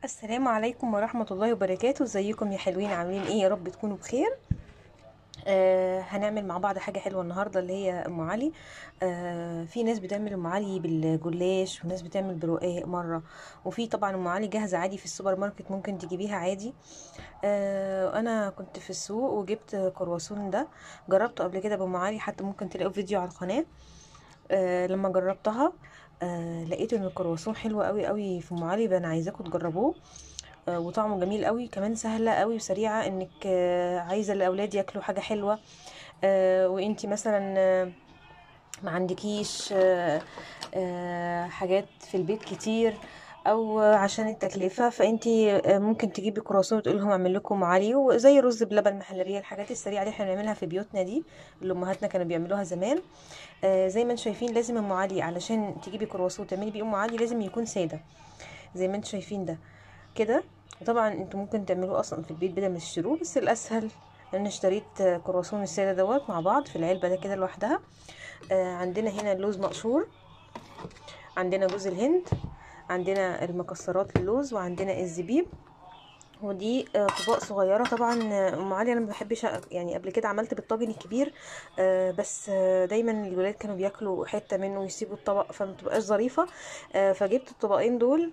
السلام عليكم ورحمة الله وبركاته ازيكم يا حلوين عاملين ايه يا رب تكونوا بخير آه هنعمل مع بعض حاجة حلوة النهاردة اللي هي ام علي آه في ناس بتعمل ام علي بالجلاش وناس بتعمل برقاق مرة وفي طبعا ام علي جاهزة عادي في السوبر ماركت ممكن تجيبيها عادي آه انا كنت في السوق وجبت كرواسون ده جربته قبل كده بام علي حتى ممكن تلاقوا فيديو على القناة آه لما جربتها آه لقيت ان الكرواسون حلو قوي قوي في ام علي انا عايزاكم تجربوه آه وطعمه جميل قوي كمان سهله قوي وسريعه انك آه عايزه الاولاد ياكلوا حاجه حلوه آه وانتي مثلا آه ما عندكيش آه آه حاجات في البيت كتير او عشان التكلفه فانتي ممكن تجيبي كرواسون وتقول لهم اعمل لكم علي وزي رز بلبن محلبيه الحاجات السريعه اللي احنا بنعملها في بيوتنا دي اللي امهاتنا كانوا بيعملوها زمان آه زي ما انتم شايفين لازم ام علي علشان تجيبي كرواسون وتعملي بيه ام علي لازم يكون ساده زي ما انتم شايفين ده كده وطبعا انتوا ممكن تعملوه اصلا في البيت بدل ما تشتروه بس الاسهل ان اشتريت كرواسون الساده دوت مع بعض في العلبه ده كده لوحدها آه عندنا هنا اللوز مقشور عندنا جوز الهند عندنا المكسرات اللوز وعندنا الزبيب ودي اطباق صغيره طبعا ام علي انا ما بحبش يعني قبل كده عملت بالطاجن الكبير بس دايما الولاد كانوا بياكلوا حته منه ويسيبوا الطبق فما بتبقاش ظريفه فجبت الطبقين دول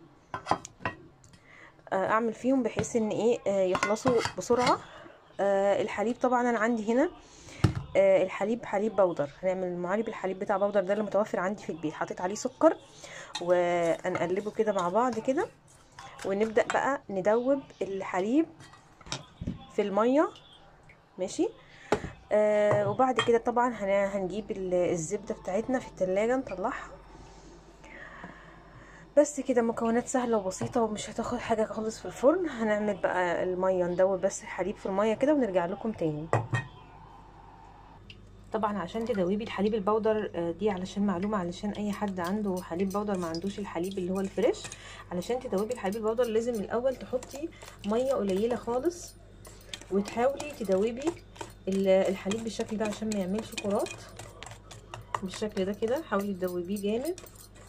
اعمل فيهم بحيث ان ايه يخلصوا بسرعه الحليب طبعا انا عندي هنا الحليب حليب بودر هنعمل المعالي بالحليب بتاع بودر ده اللي متوفر عندي في البيت حطيت عليه سكر ونقلبه كده مع بعض كده ونبدأ بقى ندوب الحليب في المية ماشي آه وبعد كده طبعا هنجيب الزبدة بتاعتنا في التلاجة نطلعها بس كده مكونات سهلة وبسيطة ومش هتاخد حاجة خالص في الفرن هنعمل بقى المية ندوب بس الحليب في المية كده ونرجع لكم تاني طبعا عشان تدوبي الحليب البودر دي علشان معلومه علشان اي حد عنده حليب بودر ما عندوش الحليب اللي هو الفريش علشان تدوبي الحليب البودر لازم الاول تحطي ميه قليله خالص وتحاولي تدوبي الحليب بالشكل ده عشان ما يعملش كرات بالشكل ده كده حاولي تدوبيه جامد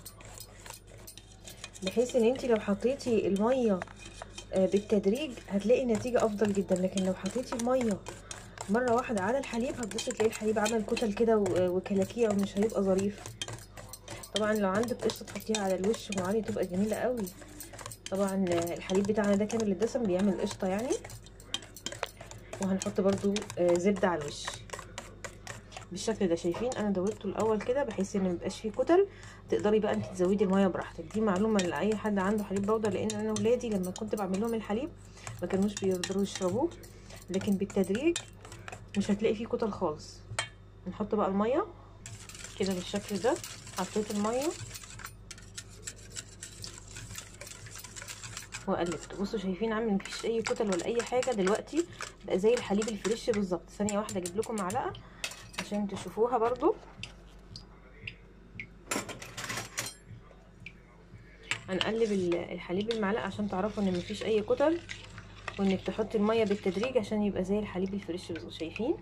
بحيث ان انت لو حطيتي الميه بالتدريج هتلاقي النتيجه افضل جدا لكن لو حطيتي الميه مره واحده على الحليب هتبصي تلاقي الحليب عمل كتل كده وكلاكيع ومش هيبقى ظريف طبعا لو عندك قشطه تحطيها على الوش معالي تبقى جميله قوي طبعا الحليب بتاعنا ده كامل الدسم بيعمل قشطه يعني وهنحط برضو زبده على الوش بالشكل ده شايفين انا دوبته الاول كده بحيث ان ميبقاش فيه كتل تقدري بقى انت تزودي الميه براحتك دي معلومه لاي حد عنده حليب بودر لان انا ولادي لما كنت بعمل لهم الحليب ما كانوش بيقدروا يشربوه لكن بالتدريج مش هتلاقي فيه كتل خالص نحط بقى الميه كده بالشكل ده حطيت الميه وقلبت بصوا شايفين عامل مفيش اي كتل ولا اي حاجه دلوقتي بقى زي الحليب الفريش بالظبط ثانيه واحده اجيب لكم معلقه عشان تشوفوها برضو هنقلب الحليب بالمعلقه عشان تعرفوا ان مفيش اي كتل وانك تحطي الميه بالتدريج عشان يبقى زي الحليب الفريش بالظبط شايفين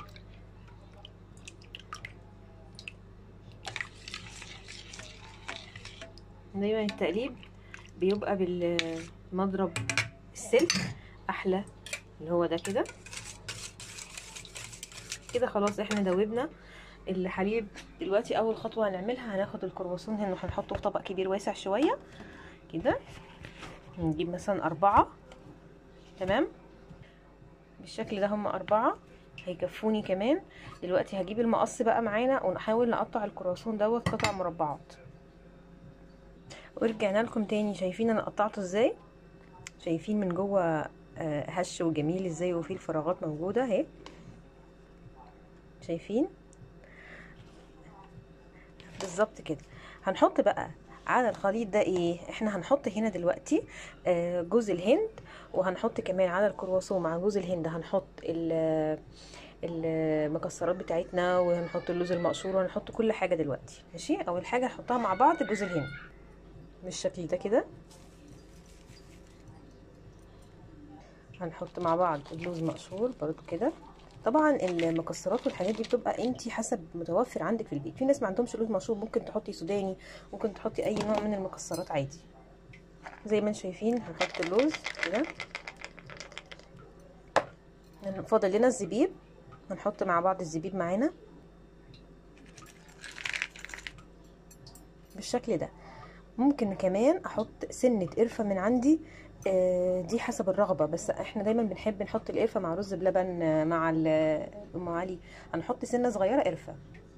دايما التقليب بيبقى بالمضرب السلك احلى اللي هو ده كده كده خلاص احنا دوبنا الحليب دلوقتي اول خطوه هنعملها هناخد الكرواسون هنا هنحطه في طبق كبير واسع شويه كده نجيب مثلا اربعه تمام بالشكل ده هم أربعة هيكفوني كمان دلوقتي هجيب المقص بقى معانا ونحاول نقطع الكرواسون دوت قطع مربعات ورجعنا لكم تاني شايفين انا قطعته ازاي شايفين من جوه هش وجميل ازاي وفيه الفراغات موجوده اهي شايفين بالظبط كده هنحط بقى على الخليط ده ايه احنا هنحط هنا دلوقتي آه جوز الهند وهنحط كمان على الكرواسون مع جوز الهند هنحط المكسرات بتاعتنا وهنحط اللوز المقشور وهنحط كل حاجه دلوقتي ماشي اول حاجه هنحطها مع بعض جوز الهند بالشكل ده كده هنحط مع بعض اللوز مقشور برضو كده طبعا المكسرات والحاجات دي بتبقى انت حسب متوفر عندك في البيت في ناس ما عندهمش لوز مشروب ممكن تحطي سوداني ممكن تحطي اي نوع من المكسرات عادي زي ما انتم شايفين هنحط اللوز كده فاضل لنا الزبيب هنحط مع بعض الزبيب معانا بالشكل ده ممكن كمان احط سنة قرفة من عندي آه دي حسب الرغبة بس احنا دايما بنحب نحط القرفة مع رز بلبن آه مع ام علي هنحط سنة صغيرة قرفة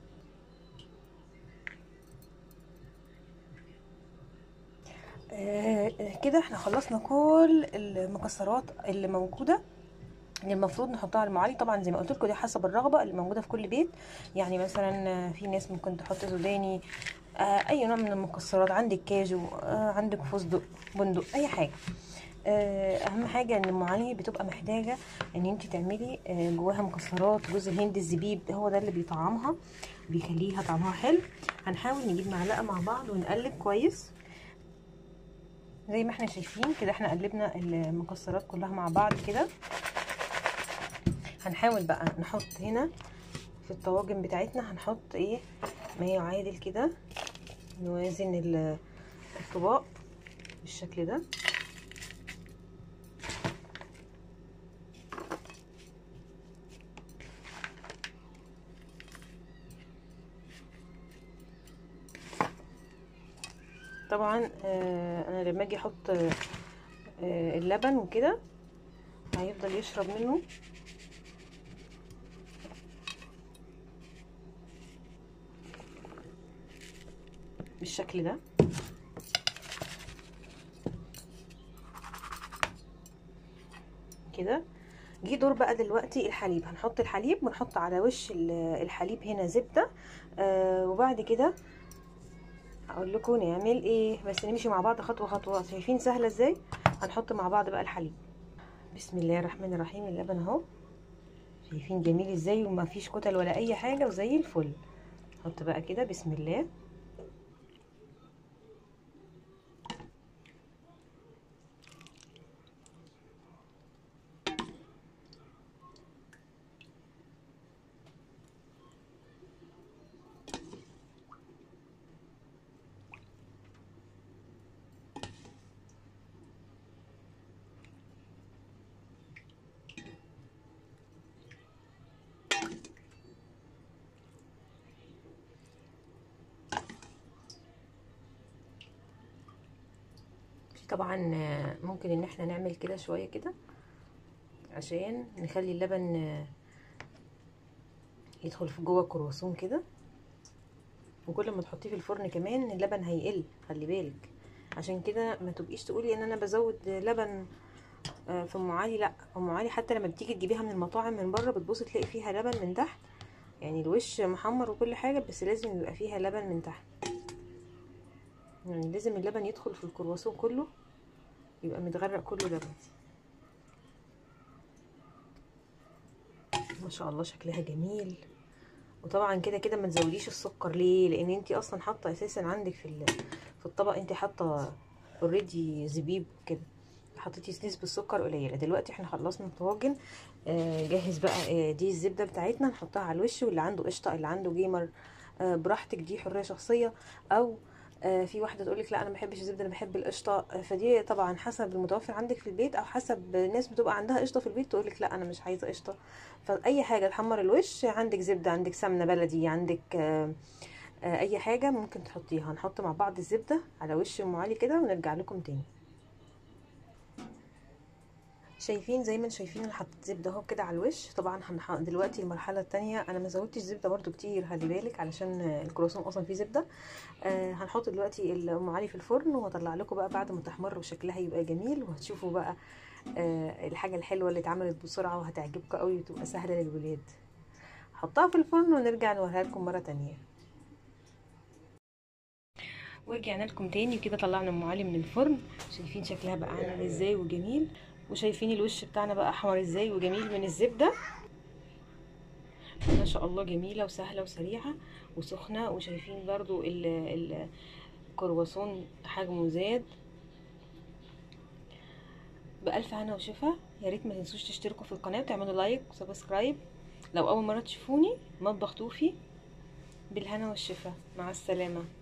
آه كده احنا خلصنا كل المكسرات اللي موجوده اللي المفروض نحطها على المعالي طبعا زي ما قلت لكم دي حسب الرغبه اللي موجوده في كل بيت يعني مثلا في ناس ممكن تحط سوداني آه اي نوع من المكسرات عندك كاجو آه عندك فستق بندق اي حاجه آه اهم حاجه ان ام علي بتبقى محتاجه ان انت تعملي جواها مكسرات جوز الهند الزبيب هو ده اللي بيطعمها بيخليها طعمها حلو هنحاول نجيب معلقه مع بعض ونقلب كويس زي ما احنا شايفين كده احنا قلبنا المكسرات كلها مع بعض كده هنحاول بقى نحط هنا في الطواجن بتاعتنا هنحط ايه ما يعادل كده نوازن الطباق بالشكل ده طبعا آه انا لما اجي احط آه اللبن وكده هيفضل يشرب منه بالشكل ده كده جه دور بقى دلوقتي الحليب هنحط الحليب ونحط على وش الحليب هنا زبده آه وبعد كده هقول لكم نعمل ايه بس نمشي مع بعض خطوه خطوه شايفين سهله ازاي هنحط مع بعض بقى الحليب بسم الله الرحمن الرحيم اللبن اهو شايفين جميل ازاي وما فيش كتل ولا اي حاجه وزي الفل نحط بقى كده بسم الله طبعا ممكن ان احنا نعمل كده شويه كده عشان نخلي اللبن يدخل في جوه الكرواسون كده وكل ما تحطيه في الفرن كمان اللبن هيقل خلي بالك عشان كده ما تبقيش تقولي ان انا بزود لبن في ام علي لا ام علي حتى لما بتيجي تجيبيها من المطاعم من بره بتبصي تلاقي فيها لبن من تحت يعني الوش محمر وكل حاجه بس لازم يبقى فيها لبن من تحت يعني لازم اللبن يدخل في الكرواسون كله يبقى متغرق كله لبن ما شاء الله شكلها جميل وطبعا كده كده ما تزوديش السكر ليه لان انت اصلا حاطه اساسا عندك في في الطبق انت حاطه اوريدي زبيب كده حطيتي نسبه السكر قليله دلوقتي احنا خلصنا الطواجن آه جهز بقى آه دي الزبده بتاعتنا نحطها على الوش واللي عنده قشطه اللي عنده جيمر آه براحتك دي حريه شخصيه او آه في واحده تقول لك لا انا ما بحبش الزبده انا بحب القشطه آه فدي طبعا حسب المتوفر عندك في البيت او حسب ناس بتبقى عندها قشطه في البيت تقول لك لا انا مش عايزه قشطه فاي حاجه تحمر الوش عندك زبده عندك سمنه بلدي عندك آه آه اي حاجه ممكن تحطيها هنحط مع بعض الزبده على وش ام علي كده ونرجع لكم تاني شايفين زي ما شايفين انا حطيت زبده اهو كده على الوش طبعا هنح... دلوقتي المرحله الثانيه انا ما زودتش زبده برده كتير خلي بالك علشان الكرواسون اصلا فيه زبده آه هنحط دلوقتي ام علي في الفرن وهطلع لكم بقى بعد ما تحمر وشكلها يبقى جميل وهتشوفوا بقى آه الحاجه الحلوه اللي اتعملت بسرعه وهتعجبكم قوي وتبقى سهله للولاد حطها في الفرن ونرجع نوريها لكم مره تانية ورجعنا لكم تاني وكده طلعنا ام علي من الفرن شايفين شكلها بقى عامل ازاي وجميل وشايفين الوش بتاعنا بقى احمر ازاي وجميل من الزبده ما شاء الله جميله وسهله وسريعه وسخنه وشايفين برضو الكرواسون حجمه زاد بألف هنا وشفا يا ريت ما تنسوش تشتركوا في القناه وتعملوا لايك وسبسكرايب لو اول مره تشوفوني مطبخ توفي بالهنا والشفا مع السلامه